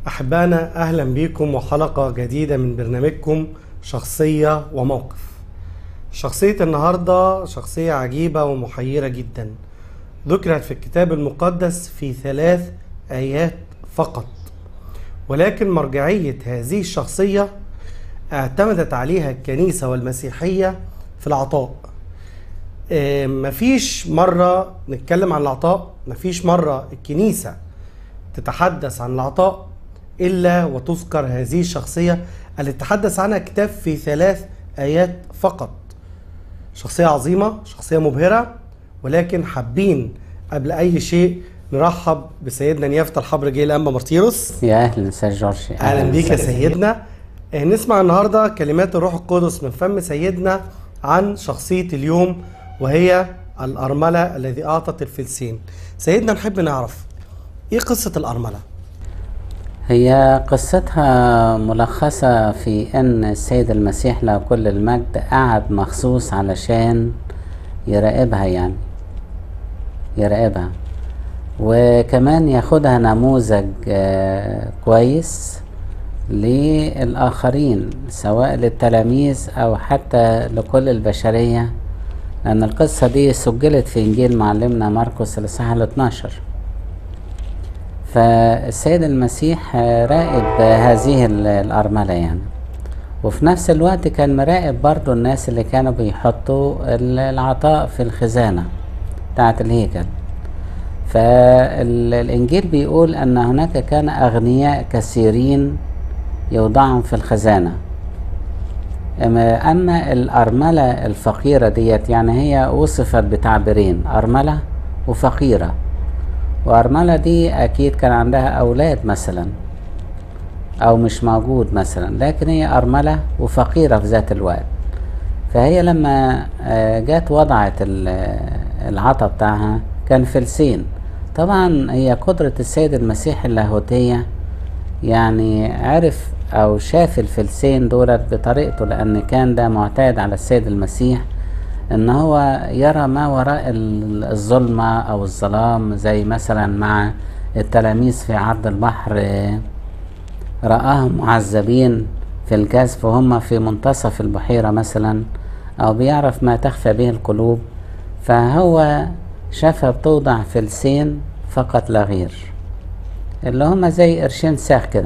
أحبائنا أهلا بكم وحلقة جديدة من برنامجكم شخصية وموقف شخصية النهاردة شخصية عجيبة ومحيرة جدا ذكرت في الكتاب المقدس في ثلاث آيات فقط ولكن مرجعية هذه الشخصية اعتمدت عليها الكنيسة والمسيحية في العطاء آه، مفيش مرة نتكلم عن العطاء مفيش مرة الكنيسة تتحدث عن العطاء إلا وتذكر هذه الشخصية اللي تحدث عنها كتاب في ثلاث آيات فقط شخصية عظيمة شخصية مبهرة ولكن حابين قبل أي شيء نرحب بسيدنا نيافة الحبر جيل الأنبا مرتيروس يا اهلا استاذ جورج اهلا بيك يا سيدنا آه، نسمع النهارده كلمات الروح القدس من فم سيدنا عن شخصيه اليوم وهي الارمله الذي اعطت الفلسين سيدنا نحب نعرف ايه قصه الارمله هي قصتها ملخصة في ان السيد المسيح له كل المجد قعد مخصوص علشان يراقبها يعني يراقبها وكمان ياخدها نموذج آه، كويس للآخرين سواء للتلاميذ أو حتى لكل البشرية لأن القصة دي سجلت في إنجيل معلمنا مرقس الإصحاح ال 12 فالسيد المسيح آه، راقب هذه ال- الأرملة يعني وفي نفس الوقت كان مراقب برضو الناس اللي كانوا بيحطوا ال- العطاء في الخزانة بتاعة الهيكل فالإنجيل بيقول أن هناك كان أغنياء كثيرين يوضعهم في الخزانة أما أما الأرملة الفقيرة ديت يعني هي وصفت بتعبيرين أرملة وفقيرة وأرملة دي أكيد كان عندها أولاد مثلا أو مش موجود مثلا لكن هي أرملة وفقيرة في ذات الوقت فهي لما آه، جت وضعت ال- العطا بتاعها كان فلسين طبعا هي قدرة السيد المسيح اللاهوتية يعني عرف أو شاف الفلسين دولت بطريقته لأن كان ده معتاد على السيد المسيح إن هو يرى ما وراء ال- الظلمة أو الظلام زي مثلا مع التلاميذ في عرض البحر آه، رآهم معذبين في الجذف وهم في منتصف البحيرة مثلا أو بيعرف ما تخفى به القلوب فهو شافها بتوضع فلسين فقط لا غير اللي هما زي قرشين ساخ كده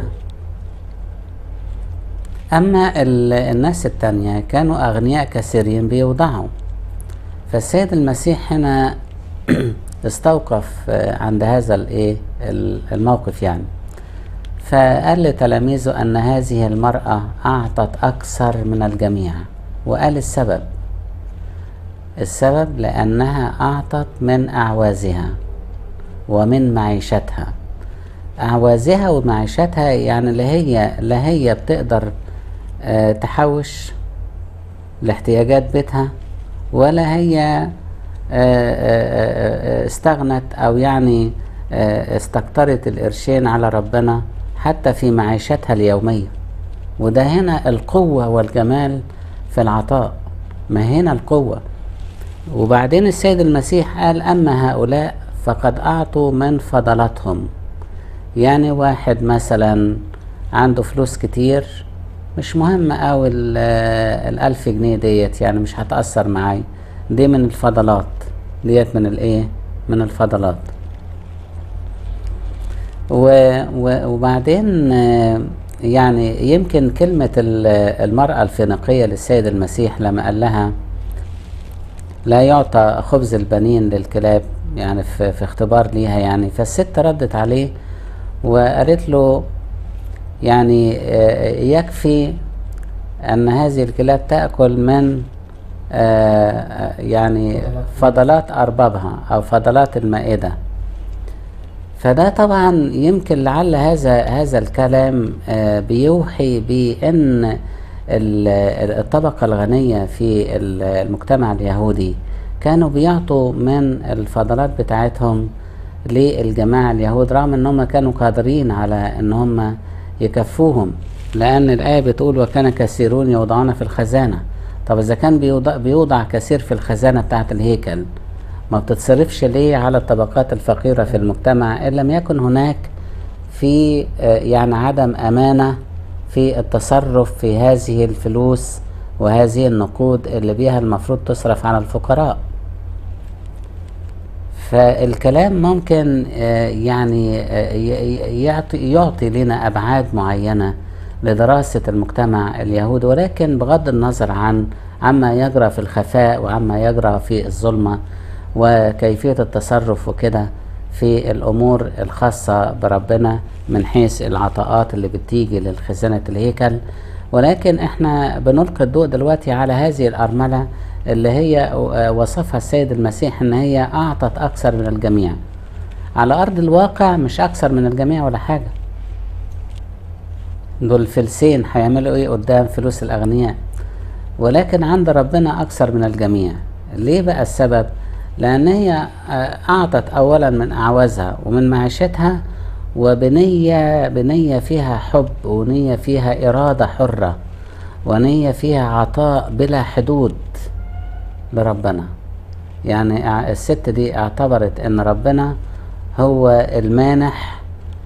أما ال- الناس التانية كانوا أغنياء كثيرين بيوضعوا فالسيد المسيح هنا استوقف آه، عند هذا الايه ال- الموقف يعني فقال لتلاميذه أن هذه المرأة أعطت أكثر من الجميع وقال السبب السبب لأنها أعطت من أعوازها ومن معيشتها أعوازها ومعيشتها يعني لا هي لا هي بتقدر آه، تحوش لاحتياجات بيتها ولا هي آه، آه، آه، استغنت أو يعني آه، استكترت القرشين على ربنا حتى في معيشتها اليومية وده هنا القوة والجمال في العطاء ما هنا القوة وبعدين السيد المسيح قال أما هؤلاء فقد أعطوا من فضلاتهم يعني واحد مثلا عنده فلوس كتير مش مهم أوي ال- الألف جنيه ديت يعني مش هتأثر معاي دي من الفضلات ديت من الإيه من الفضلات و و وبعدين آه، يعني يمكن كلمة ال- المرأة الفينيقية للسيد المسيح لما قال لها لا يعطى خبز البنين للكلاب يعني في, في اختبار ليها يعني فالست ردت عليه وقالت له يعني آه، يكفي أن هذه الكلاب تأكل من آه، يعني فضلات أربابها أو فضلات المائدة فده طبعا يمكن لعل هذا هذا الكلام آه، بيوحي بأن ال- الطبقة الغنية في ال- المجتمع اليهودي كانوا بيعطوا من الفضلات بتاعتهم للجماعة اليهود رغم ان هم كانوا قادرين على ان هم يكفوهم لان الآية بتقول وكان كثيرون يوضعون في الخزانة طب اذا كان بيوضع, بيوضع كثير في الخزانة بتاعت الهيكل ما بتتصرفش ليه على الطبقات الفقيرة في المجتمع إن لم يكن هناك في آه، يعني عدم امانه في التصرف في هذه الفلوس وهذه النقود اللي بيها المفروض تصرف على الفقراء فالكلام ممكن آه، يعني آه، ي- ي- يعطي يعطي لنا ابعاد معينه لدراسه المجتمع اليهودي ولكن بغض النظر عن عما يجرى في الخفاء وعما يجرى في الظلمه وكيفيه التصرف وكده في الامور الخاصه بربنا من حيث العطاءات اللي بتيجي للخزانه الهيكل ولكن احنا بنلقي الضوء دلوقتي على هذه الارمله اللي هي آه، وصفها السيد المسيح ان هي اعطت اكثر من الجميع على ارض الواقع مش اكثر من الجميع ولا حاجه دول فلسين هيعملوا ايه قدام فلوس الاغنياء ولكن عند ربنا اكثر من الجميع ليه بقى السبب لان هي آه، اعطت اولا من اعوازها ومن معيشتها وبنيه بنيه فيها حب ونيه فيها اراده حره ونيه فيها عطاء بلا حدود لربنا يعني ع- الست دي اعتبرت ان ربنا هو المانح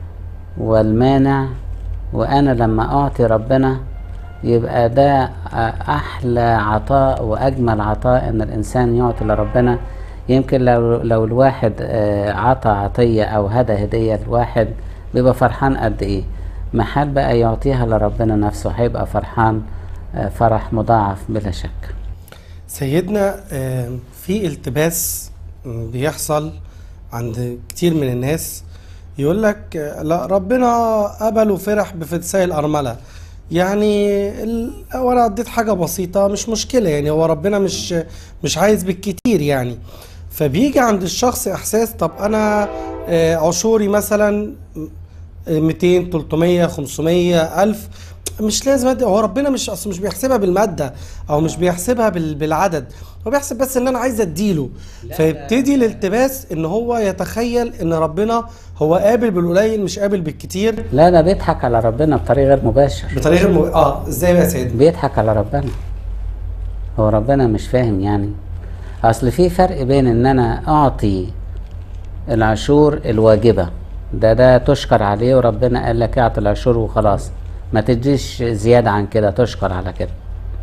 والمانع وانا لما اعطي ربنا يبقى ده احلى عطاء واجمل عطاء ان الانسان يعطي لربنا يمكن لو لو الواحد آه، عطى عطيه او هدى هديه لواحد بيبقى فرحان قد ايه محل بقى يعطيها لربنا نفسه هيبقى فرحان آه، فرح مضاعف بلا شك سيدنا آه، في التباس بيحصل عند كتير من الناس يقول لك آه، لا ربنا قبل وفرح بفدساء الأرملة يعني ال- وانا اديت حاجة بسيطة مش مشكلة يعني هو ربنا مش مش عايز بالكتير يعني فبيجي عند الشخص احساس طب انا آه، عشوري مثلا 200 300 500 ألف مش لازم أدي هو ربنا مش أصل مش بيحسبها بالمادة أو مش بيحسبها بال- بالعدد هو بيحسب بس إن أنا عايز أديله فيبتدي الالتباس إن هو يتخيل إن ربنا هو قابل بالقليل مش قابل بالكتير لا ده بيضحك على ربنا بطريقه غير مباشر بطريقة الم... آه إزاي بقى يا سيدنا؟ بيضحك على ربنا هو ربنا مش فاهم يعني اصل في فرق بين ان انا اعطي العشور الواجبة ده ده تشكر عليه وربنا قال لك اعطي العشور وخلاص ما تديش زيادة عن كده تشكر على كده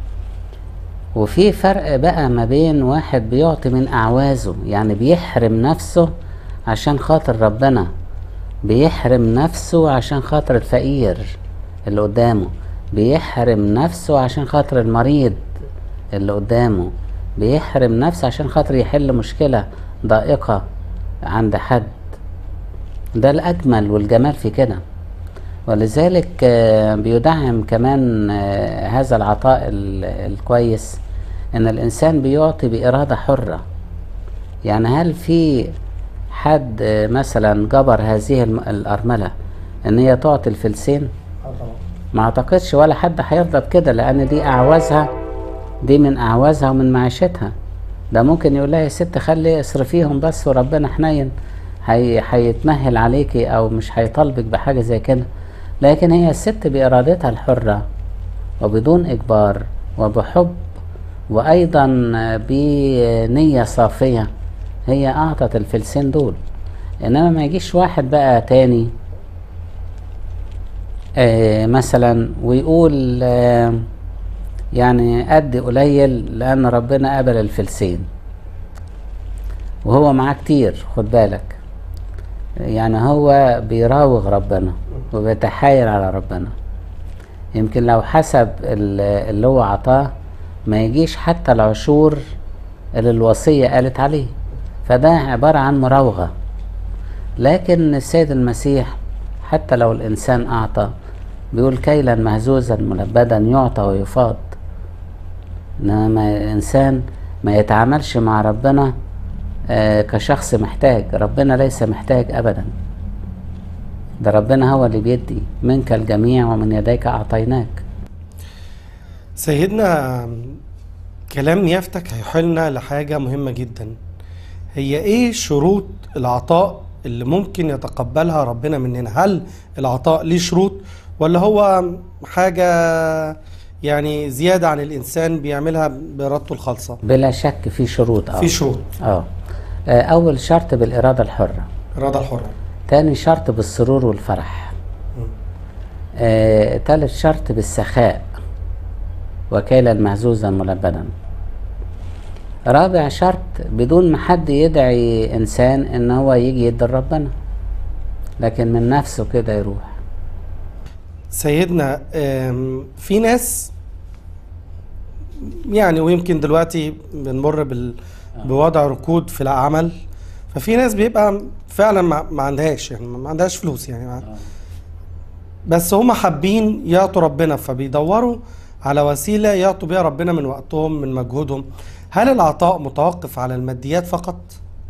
وفي فرق بقى ما بين واحد بيعطي من اعوازه يعني بيحرم نفسه عشان خاطر ربنا بيحرم نفسه عشان خاطر الفقير اللي قدامه بيحرم نفسه عشان خاطر المريض اللي قدامه بيحرم نفسه عشان خاطر يحل مشكلة ضائقة عند حد ده الأجمل والجمال في كده ولذلك آه، بيدعم كمان آه، هذا العطاء ال- الكويس ان الانسان بيعطي بإرادة حرة يعني هل في حد آه، مثلا جبر هذه الم- الأرملة ان هي تعطي الفلسين ما اعتقدش ولا حد هيرضى بكده لان دي اعوازها دي من اعوازها ومن معيشتها ده ممكن يقول لها يا ست خلي اصرفيهم بس وربنا حنين هي هيتمهل عليكي او مش هيطالبك بحاجه زي كده لكن هي الست بارادتها الحره وبدون اجبار وبحب وايضا بنيه صافيه هي اعطت الفلسين دول انما ما يجيش واحد بقى تاني آه مثلا ويقول آه يعني قد قليل لان ربنا قبل الفلسين وهو معاه كتير خد بالك يعني هو بيراوغ ربنا وبيتحايل على ربنا يمكن لو حسب ال- اللي هو عطاه ما يجيش حتى العشور اللي الوصية قالت عليه فده عبارة عن مراوغة لكن السيد المسيح حتى لو الإنسان أعطى بيقول كيلا مهزوزا ملبدا يعطى ويفاض إنما الإنسان ما يتعاملش مع ربنا آه، كشخص محتاج ربنا ليس محتاج أبدا ده ربنا هو اللي بيدي منك الجميع ومن يديك أعطيناك سيدنا كلام نيافتك هيحيلنا لحاجة مهمة جدا هي ايه شروط العطاء اللي ممكن يتقبلها ربنا مننا هل العطاء ليه شروط ولا هو حاجة يعني زيادة عن الإنسان بيعملها بإرادته الخالصة بلا شك في شروط اه في شروط اه آه، أول شرط بالإرادة الحرة إرادة الحرة تاني شرط بالسرور والفرح آه، تالت شرط بالسخاء وكيلا مهزوزا ملبدا رابع شرط بدون ما حد يدعي انسان ان هو يجي يدي ربنا لكن من نفسه كده يروح سيدنا آم، في ناس يعني ويمكن دلوقتي بنمر بال بوضع ركود في العمل ففي ناس بيبقى فعلا ما, ما عندهاش يعني ما عندهاش فلوس يعني ما بس هم حابين يعطوا ربنا فبيدوروا على وسيلة يعطوا بيها ربنا من وقتهم من مجهودهم هل العطاء متوقف على الماديات فقط؟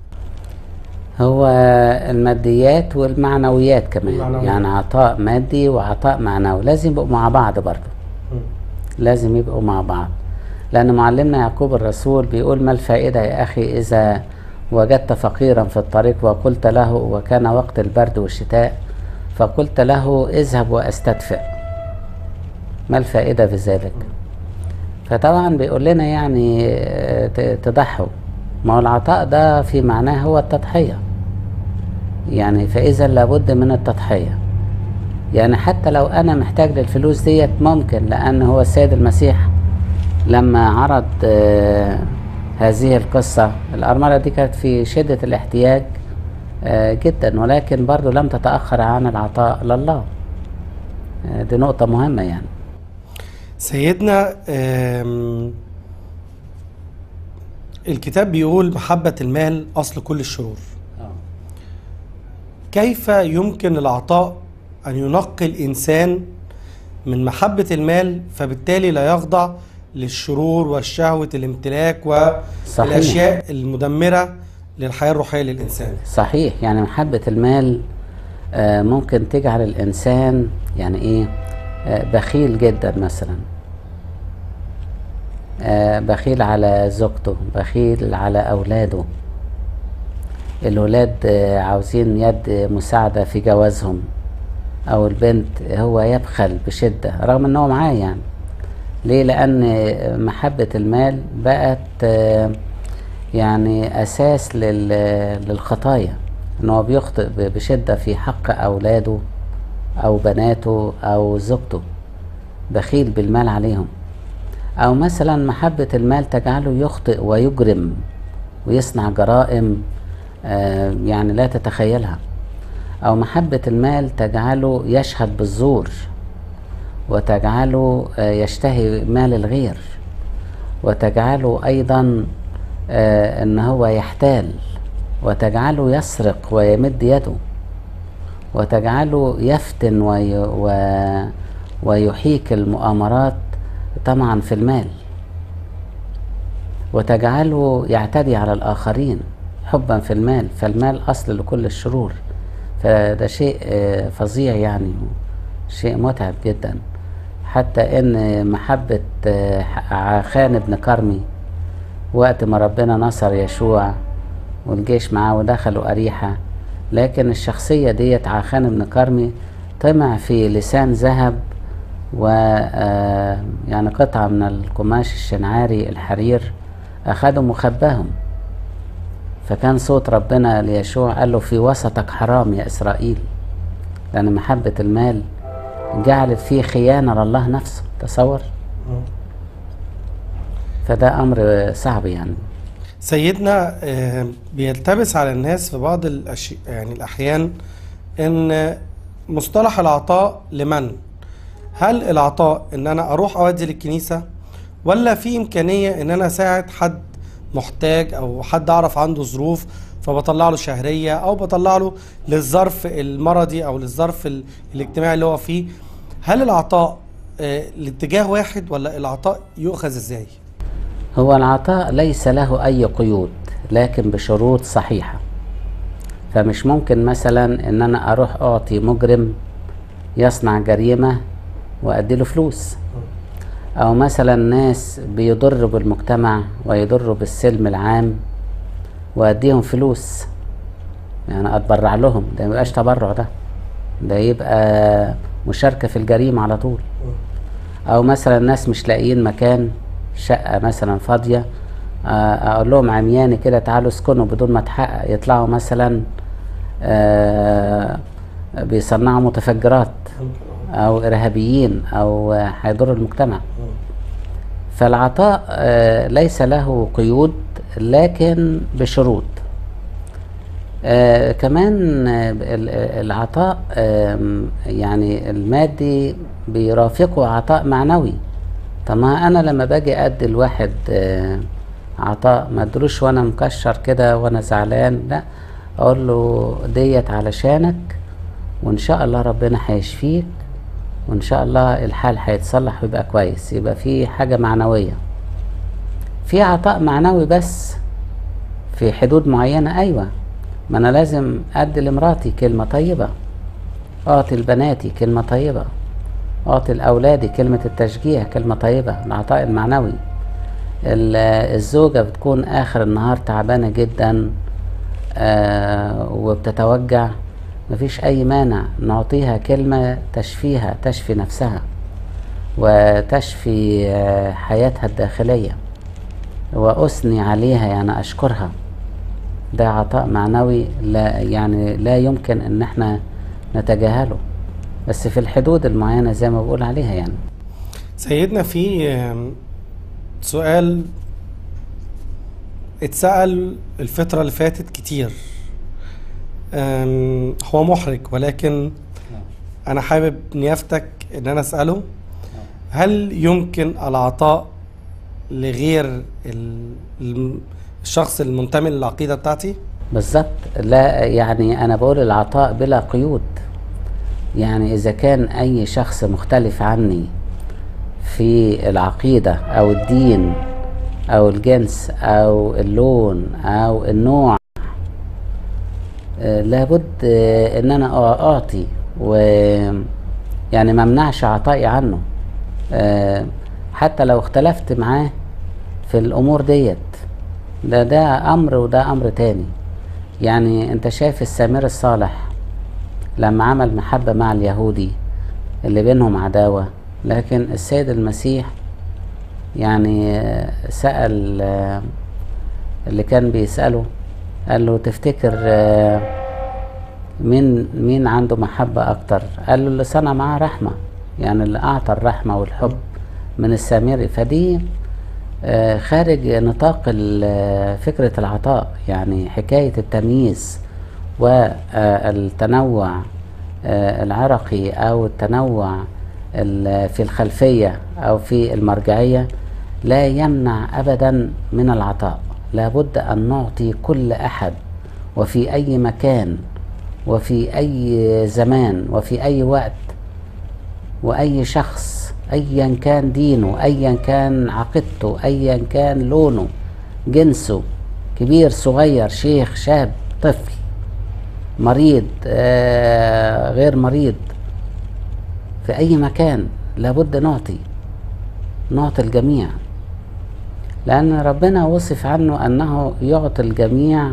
هو الماديات والمعنويات كمان المعنويات. يعني عطاء مادي وعطاء معنوي لازم يبقوا مع بعض برضه لازم يبقوا مع بعض لأن معلمنا يعقوب الرسول بيقول ما الفائدة يا أخي إذا وجدت فقيرا في الطريق وقلت له وكان وقت البرد والشتاء فقلت له اذهب واستدفئ ما الفائدة في ذلك فطبعا بيقول لنا يعني آه، ت- تضحوا ما هو العطاء ده في معناه هو التضحية يعني فإذا لابد من التضحية يعني حتى لو أنا محتاج للفلوس ديت ممكن لأن هو السيد المسيح لما عرض آه، هذه القصة الأرملة دي كانت في شدة الاحتياج آه، جدا ولكن برضو لم تتأخر عن العطاء لله آه، دي نقطة مهمة يعني سيدنا آم، الكتاب بيقول محبة المال أصل كل الشرور كيف يمكن العطاء أن ينقي الإنسان من محبة المال فبالتالي لا يخضع للشرور والشهوة الامتلاك صحيح. والأشياء المدمرة للحياة الروحية للإنسان صحيح يعني محبة المال آه، ممكن تجعل الإنسان يعني إيه آه، بخيل جدا مثلا آه، بخيل على زوجته بخيل على أولاده الولاد آه، عاوزين يد مساعدة في جوازهم أو البنت هو يبخل بشدة رغم إن هو معاه يعني ليه لأن محبة المال بقت آه، يعني أساس لل- للخطايا إن هو بيخطئ ب- بشدة في حق أولاده أو بناته أو زوجته بخيل بالمال عليهم أو مثلا محبة المال تجعله يخطئ ويجرم ويصنع جرائم آه، يعني لا تتخيلها أو محبة المال تجعله يشهد بالزور وتجعله آه، يشتهي مال الغير وتجعله أيضا آه، ان هو يحتال وتجعله يسرق ويمد يده وتجعله يفتن وي و ويحيك المؤامرات طمعا في المال وتجعله يعتدي على الآخرين حبا في المال فالمال أصل لكل الشرور فده شيء آه، فظيع يعني شيء متعب جدا حتى ان محبة آه، عخان بن كرمي وقت ما ربنا نصر يشوع والجيش معاه ودخلوا أريحة لكن الشخصية ديت عخان بن كرمي طمع في لسان ذهب و آه، يعني قطعة من القماش الشنعاري الحرير أخدوا مخباهم فكان صوت ربنا ليشوع قال له في وسطك حرام يا إسرائيل لأن محبة المال جعلت فيه خيانة لله نفسه تصور فده أمر صعب يعني سيدنا آه، بيلتبس على الناس في بعض الأشياء يعني الأحيان إن مصطلح العطاء لمن؟ هل العطاء إن أنا أروح أودي للكنيسة ولا في إمكانية إن أنا أساعد حد محتاج أو حد أعرف عنده ظروف فبطلع له شهرية أو بطلع له للظرف المرضي أو للظرف ال- الاجتماعي اللي هو فيه هل العطاء آه، لاتجاه واحد ولا العطاء يؤخذ إزاي؟ هو العطاء ليس له أي قيود لكن بشروط صحيحة فمش ممكن مثلا إن أنا أروح أعطي مجرم يصنع جريمة وأديله فلوس أو مثلا ناس بيضروا بالمجتمع ويضروا بالسلم العام وأديهم فلوس يعني أتبرع لهم ده ميبقاش تبرع ده ده يبقى مشاركة في الجريمة على طول او مثلا ناس مش لاقيين مكان شقه مثلا فاضيه آه، اقول لهم عمياني كده تعالوا اسكنوا بدون ما تحقق يطلعوا مثلا آه، بيصنعوا متفجرات او ارهابيين او آه، هيضروا المجتمع فالعطاء آه، ليس له قيود لكن بشروط آه، كمان آه، ال- العطاء آم، يعني المادي بيرافقه عطاء معنوي طب ما انا لما باجي ادي الواحد آه، عطاء ما ادلوش وانا مكشر كده وانا زعلان لا اقول له ديت علشانك وان شاء الله ربنا هيشفيك وان شاء الله الحال هيتصلح ويبقى كويس يبقى في حاجة معنوية في عطاء معنوي بس في حدود معينة ايوه ما انا لازم ادي لمراتي كلمة طيبة اعطي لبناتي كلمة طيبة اعطي لاولادي كلمة التشجيع كلمة طيبة العطاء المعنوي ال- الزوجة بتكون اخر النهار تعبانة جدا آه وبتتوجع مفيش اي مانع نعطيها كلمة تشفيها تشفي نفسها وتشفي آه حياتها الداخلية واثني عليها يعني اشكرها ده عطاء معنوي لا يعني لا يمكن ان احنا نتجاهله بس في الحدود المعينة زي ما بقول عليها يعني سيدنا في آم، سؤال اتسأل الفترة اللي فاتت كتير آم، هو محرج ولكن أنا حابب نيافتك إن أنا أسأله هل يمكن العطاء لغير ال- الم- الشخص المنتمي للعقيدة بتاعتي؟ بالظبط لا يعني انا بقول العطاء بلا قيود يعني اذا كان اي شخص مختلف عني في العقيدة او الدين او الجنس او اللون او النوع آه، لابد آه، ان انا أع- اعطي و يعني ما امنعش عطائي عنه آه، حتى لو اختلفت معاه في الامور ديت ده ده امر وده امر تاني يعني انت شايف السامر الصالح لما عمل محبة مع اليهودي اللي بينهم عداوة لكن السيد المسيح يعني آه، سأل آه، اللي كان بيسأله قال له تفتكر آه، مين مين عنده محبة أكتر قال له اللي صنع معاه رحمة يعني اللي أعطى الرحمة والحب من السامري فدي آه، خارج نطاق ال- فكرة العطاء يعني حكاية التمييز والتنوع آه، العرقي أو التنوع ال- في الخلفية أو في المرجعية لا يمنع أبدا من العطاء لابد أن نعطي كل أحد وفي أي مكان وفي أي زمان وفي أي وقت واي شخص ايا كان دينه ايا كان عقيدته ايا كان لونه جنسه كبير صغير شيخ شاب طفل مريض آه غير مريض في اي مكان لابد نعطي نعطي الجميع لان ربنا وصف عنه انه يعطي الجميع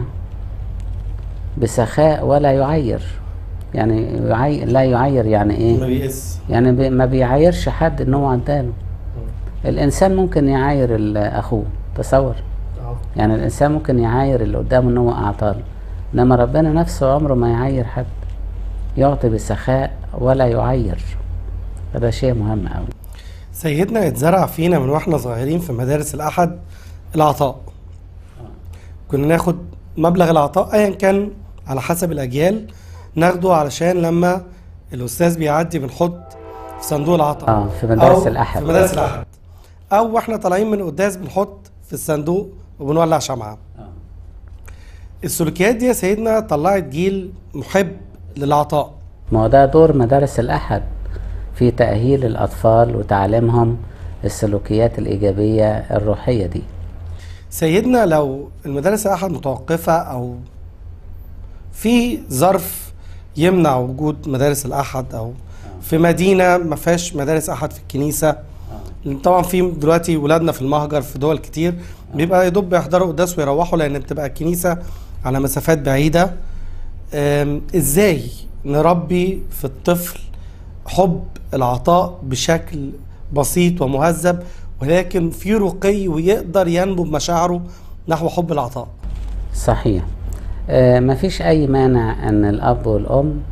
بسخاء ولا يعير يعني يعي... لا يعير يعني ايه ما بيقس يعني بي ما بيعايرش حد ان هو اداله الانسان ممكن يعاير ال- اخوه تصور يعني الانسان ممكن يعاير اللي قدامه ان هو اعطاله انما ربنا نفسه عمره ما يعاير حد يعطي بسخاء ولا يعير فده شيء مهم قوي سيدنا اتزرع فينا من واحنا صغيرين في مدارس الأحد العطاء كنا ناخد مبلغ العطاء أيا كان على حسب الأجيال ناخده علشان لما الأستاذ بيعدي بنحط في صندوق العطاء اه في مدارس أو الأحد. في مدارس الأحد أو واحنا طالعين من القداس بنحط في الصندوق وبنولع شمعة السلوكيات دي يا سيدنا طلعت جيل محب للعطاء ما هو ده دور مدارس الأحد في تأهيل الأطفال وتعليمهم السلوكيات الإيجابية الروحية دي سيدنا لو المدارس الأحد متوقفة أو في ظرف يمنع وجود مدارس الأحد أو في مدينة ما فيهاش مدارس أحد في الكنيسة لأن طبعا في دلوقتي ولادنا في المهجر في دول كتير بيبقى يا دوب يحضروا قداس ويروحوا لأن بتبقى الكنيسة على مسافات بعيدة أم، ازاي نربي في الطفل حب العطاء بشكل بسيط ومهذب ولكن في رقي ويقدر ينمو بمشاعره نحو حب العطاء صحيح آه مفيش أي مانع أن الأب والأم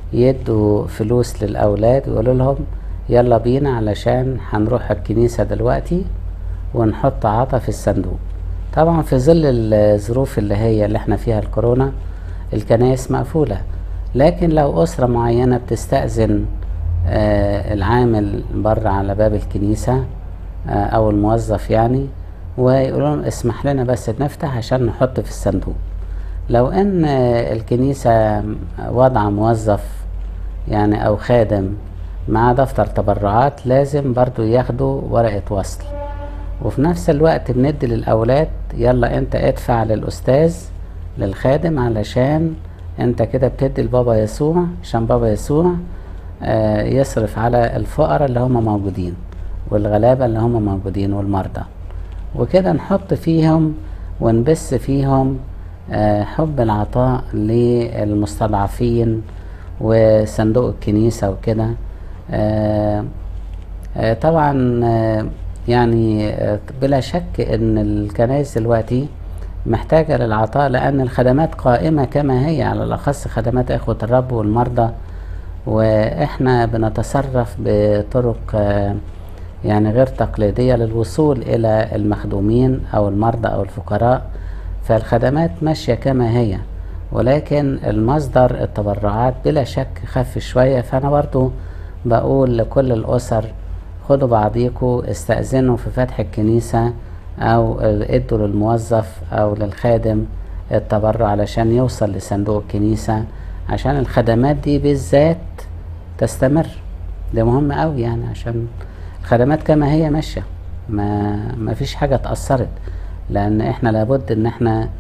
يدوا فلوس للأولاد ويقولوا لهم يلا بينا علشان هنروح الكنيسة دلوقتي ونحط عطا في الصندوق طبعا في ظل الظروف اللي هي اللي احنا فيها الكورونا الكنائس مقفولة لكن لو أسرة معينة بتستأذن آه العامل بره على باب الكنيسة آه أو الموظف يعني ويقولوا لهم اسمح لنا بس نفتح عشان نحط في الصندوق لو ان الكنيسة وضع موظف يعني او خادم مع دفتر تبرعات لازم برضو ياخدوا ورقة وصل وفي نفس الوقت بندي للأولاد يلا انت ادفع للأستاذ للخادم علشان انت كده بتدي لبابا يسوع عشان بابا يسوع آه يصرف على الفقراء اللي هم موجودين والغلابة اللي هم موجودين والمرضى وكده نحط فيهم ونبث فيهم آه حب العطاء للمستضعفين وصندوق الكنيسة وكده آه آه طبعا يعني بلا شك ان الكنائس دلوقتي محتاجة للعطاء لأن الخدمات قائمة كما هي على الأخص خدمات إخوة الرب والمرضى وإحنا بنتصرف بطرق يعني غير تقليدية للوصول إلى المخدومين أو المرضى أو الفقراء فالخدمات ماشية كما هي ولكن المصدر التبرعات بلا شك خف شوية فأنا برضو بقول لكل الأسر خدوا بعضيكوا استأذنوا في فتح الكنيسة أو ادوا للموظف أو للخادم التبرع علشان يوصل لصندوق الكنيسة عشان الخدمات دي بالذات تستمر ده مهم قوي يعني عشان الخدمات كما هي ماشية ما, ما فيش حاجة اتأثرت لأن احنا لابد ان احنا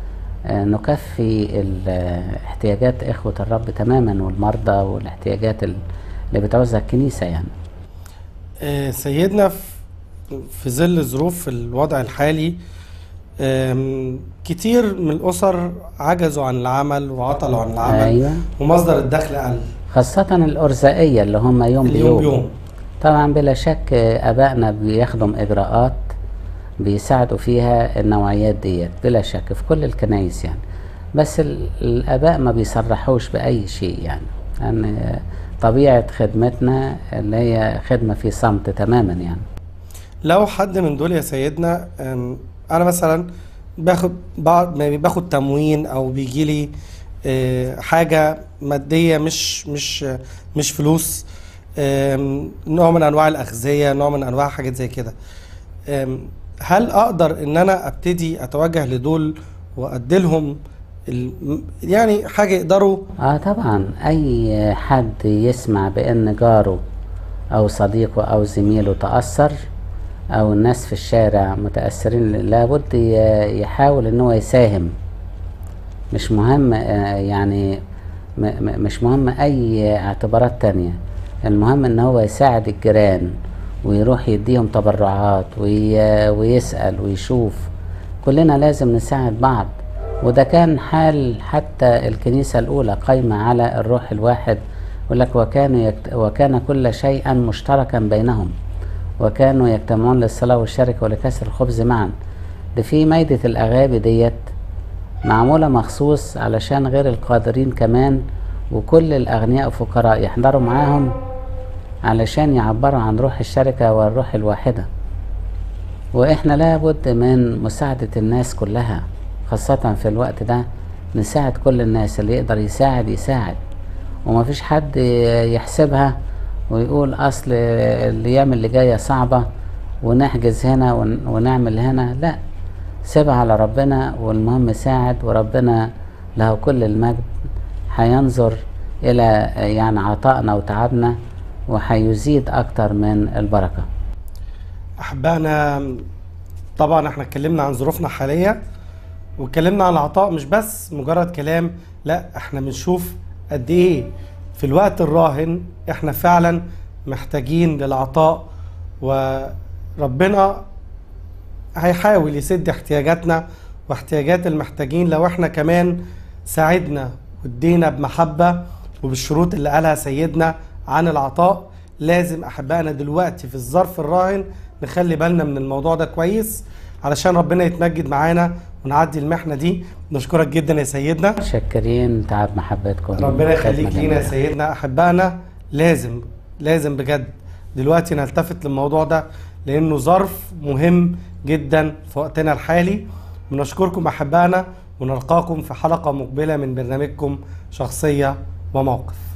نكفي احتياجات إخوة الرب تماما والمرضى والاحتياجات اللي بتعوزها الكنيسة يعني سيدنا في ظل ظروف الوضع الحالي كتير من الأسر عجزوا عن العمل وعطلوا عن العمل أيوة. ومصدر الدخل قل خاصة الأرزاقية اللي هم يوم اليوم بيوم بيوم طبعا بلا شك أبائنا بيخدم إجراءات بيساعدوا فيها النوعيات ديت بلا شك في كل الكنايس يعني بس ال- الآباء ما بيصرحوش بأي شيء يعني لأن طبيعة خدمتنا اللي هي خدمة في صمت تماما يعني لو حد من دول يا سيدنا أم، انا مثلا باخد بعض ما باخد تموين او بيجي لي آه، حاجه ماديه مش مش مش فلوس آم، نوع من انواع الاغذيه نوع من انواع حاجات زي كده آم، هل اقدر ان انا ابتدي اتوجه لدول وادي لهم ال- يعني حاجه يقدروا اه طبعا اي حد يسمع بان جاره او صديقه او زميله تأثر او الناس في الشارع متأثرين لابد ي- يحاول ان هو يساهم مش مهم آه، يعني م- م- مش مهم اي اعتبارات تانية المهم ان هو يساعد الجيران ويروح يديهم تبرعات وي- ويسأل ويشوف كلنا لازم نساعد بعض وده كان حال حتى الكنيسة الأولى قايمة على الروح الواحد يقول لك وكان يكت... وكان كل شيئا مشتركا بينهم وكانوا يجتمعون للصلاة والشركة ولكسر الخبز معا ده في ميدة الأغابي ديت معمولة مخصوص علشان غير القادرين كمان وكل الأغنياء والفقراء يحضروا معاهم علشان يعبروا عن روح الشركة والروح الواحدة وإحنا لابد من مساعدة الناس كلها خاصة في الوقت ده نساعد كل الناس اللي يقدر يساعد يساعد ومفيش حد يحسبها ويقول أصل الأيام اللي جاية صعبة ونحجز هنا ون- ونعمل هنا لا سيبها على ربنا والمهم ساعد وربنا له كل المجد هينظر إلى يعني عطائنا وتعبنا وهيزيد أكتر من البركة احبائنا طبعا احنا اتكلمنا عن ظروفنا الحاليه واتكلمنا عن العطاء مش بس مجرد كلام لا احنا بنشوف قد ايه في الوقت الراهن احنا فعلا محتاجين للعطاء وربنا هيحاول يسد احتياجاتنا واحتياجات المحتاجين لو احنا كمان ساعدنا وادينا بمحبة وبالشروط اللي قالها سيدنا عن العطاء لازم احبائنا دلوقتي في الظرف الراهن نخلي بالنا من الموضوع ده كويس علشان ربنا يتمجد معانا ونعدي المحنه دي نشكرك جدا يا سيدنا متشكرين تعب محبتكم ربنا يخليك خدمة لينا يا جميلة. سيدنا احبائنا لازم لازم بجد دلوقتي نلتفت للموضوع ده لانه ظرف مهم جدا في وقتنا الحالي بنشكركم احبائنا ونلقاكم في حلقه مقبله من برنامجكم شخصيه وموقف